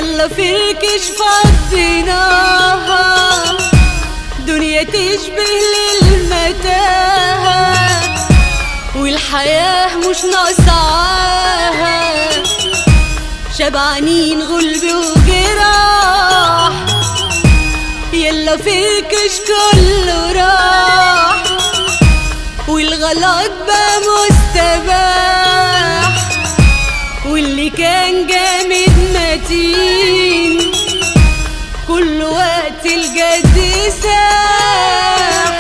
يلا فركش فضيناها دنيا تشبه للمتاهة والحياة مش ناقصاها شبعانين غلب وجراح يلا فركش كله راح والغلط بقى مستباح واللي كان جامد متين كل وقت الجد ساح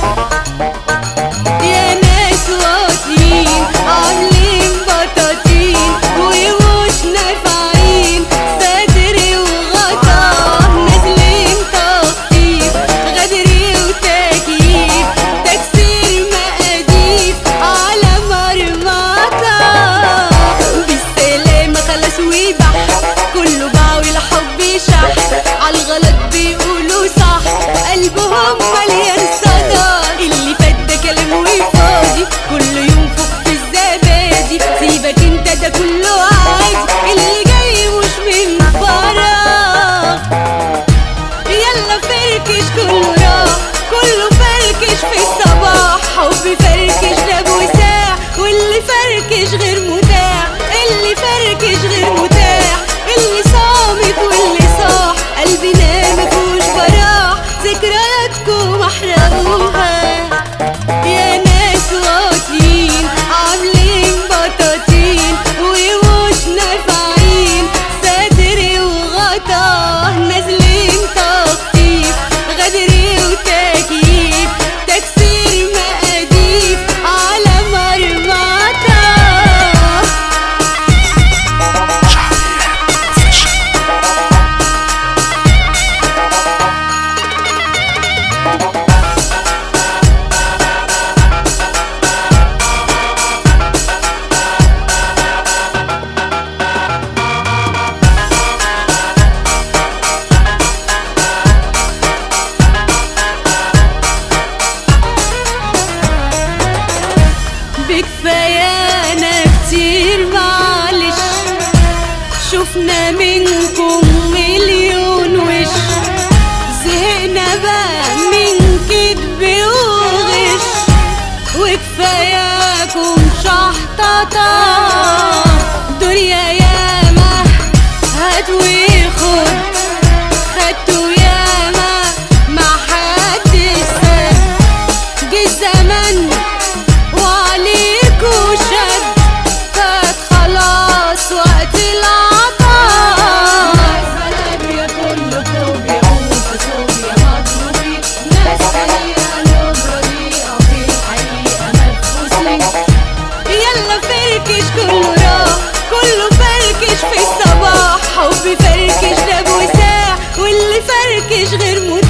يا ناس واطيين عاملين بطاطين ومش نافعين ستر وغطا نازلين تخطيط غدر وتكييف تكسير مقاديف على مرمطة بالسلامة خلاص ويبح كله باع والحب شح عالغلط بيقولوا صح قلبهم مليان صدى اللي فات ده كلام وفاضي كله ينفخ في الزبادي سيبك انت ده كله عادي اللي جاي مش من فراغ يلا فركش كله راح كله فركش في الصباح حب فركش جاب وساع واللي فركش غير متاح اللي فركش غير متاح اللي صامت واللي صاح قلبنا مفهوش براح ذكرياتكم احرقوها يا ناس واطيين عاملين بطاطين ومش نافعين ستر وغطا نازلين تخطيف غدر وتكييف تكسير مقاديف على مرمطة بكفايانا كتير معلش شفنا منكم مليون وش زهقنا بقى من كدب وغش وكفاياكم شحططة دنيا ياما هات وخد خدتوا ياما ما حد ساب جه الزمن وعليكوا شد فات خلاص وقت العطاء يا كله فوبيا وفوبيا مضروبين ناس حقيقة نبردية في الحقيقة مدفوسين يلا فركش كله راح كله فركش في الصباح حب فركش جاب وساع واللي فركش غير متاح